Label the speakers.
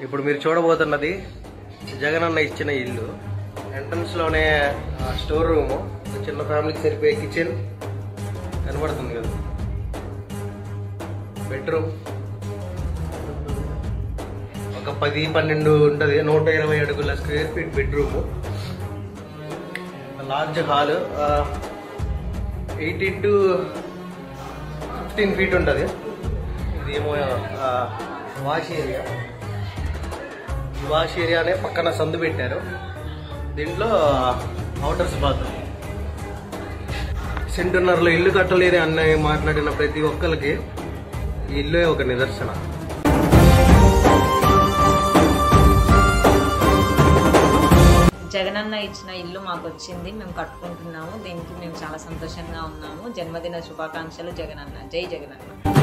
Speaker 1: ఇప్పుడు మీరు చూడబోతున్నది జగనన్న ఇచ్చిన ఇల్లు ఎంట్రన్స్ లోనే స్టోర్ రూమ్ చిన్న ఫ్యామిలీకి సరిపోయే కిచెన్ కనబడుతుంది కదా బెడ్రూమ్ ఒక పది పన్నెండు ఉంటుంది నూట ఇరవై అడుగుల square feet bedroom large hall eighty to fifteen feet ఉంటుంది ఇది ఏమో వాష్ ఏరియా ఈ వాష్ ఏరియానే పక్కన సందు పెట్టారు దీంట్లో అవుటర్స్ బాత్రూమ్ సెంటున్నరలో ఇల్లు కట్టలేదు అన్న మాట్లాడిన ప్రతి ఒక్కరికి ఈ ఇల్లే ఒక నిదర్శన
Speaker 2: జగనన్న ఇచ్చిన ఇల్లు మాకు వచ్చింది మేము కట్టుకుంటున్నాము దీనికి మేము చాలా సంతోషంగా ఉన్నాము జన్మదిన శుభాకాంక్షలు జగనన్న జై జగనన్న